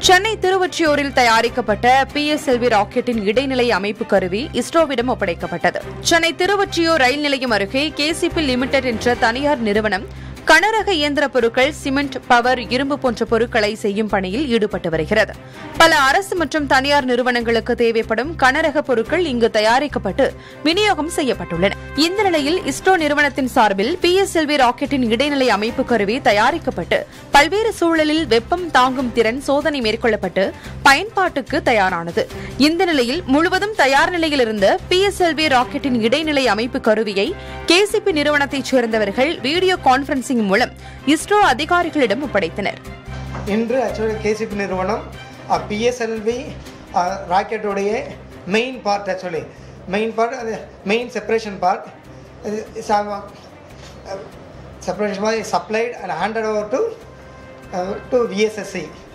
சென்னை திருவொற்றியூரில் தயாரிக்கப்பட்ட பிஎஸ்எல்வி ராக்கெட்டின் இடைநிலை அமைப்பு கருவி இஸ்ரோவிடம் ஒப்படைக்கப்பட்டது சென்னை திருவொற்றியூர் ரயில் நிலையம் அருகே கேசிபி லிமிடெட் என்ற தனியார் நிறுவனம் கனரக இயந்திர பொருட்கள் சிமெண்ட் பவர் இரும்பு போன்ற பொருட்களை செய்யும் பணியில் ஈடுபட்டு வருகிறது பல அரசு மற்றும் தனியார் நிறுவனங்களுக்கு தேவைப்படும் கனரக பொருட்கள் இங்கு தயாரிக்கப்பட்டு விநியோகம் செய்யப்பட்டுள்ளன இந்த நிலையில் இஸ்ரோ நிறுவனத்தின் சார்பில் பிஎஸ்எல்வி ராக்கெட்டின் இடைநிலை அமைப்பு கருவி தயாரிக்கப்பட்டு பல்வேறு சூழலில் வெப்பம் தாங்கும் திறன் சோதனை மேற்கொள்ளப்பட்டு பயன்பாட்டுக்கு தயாரானது இந்த நிலையில் முழுவதும் தயார் நிலையில் இருந்த பிஎஸ்எல்வி ராக்கெட்டின் இடைநிலை அமைப்பு கருவியை கேசிபி நிறுவனத்தைச் சேர்ந்தவர்கள் வீடியோ கான்பரன்சிங் மூலம் இஸ்ரோ அதிகாரிகளிடம் ஒப்படைத்தனர் இன்று ஆக்சுவலி கேசிபி நிறுவனம் பிஎஸ்எல்வி ராக்கெட்டுடைய main part actually main part அது main separation part separation part supplied and handed over to to VSSC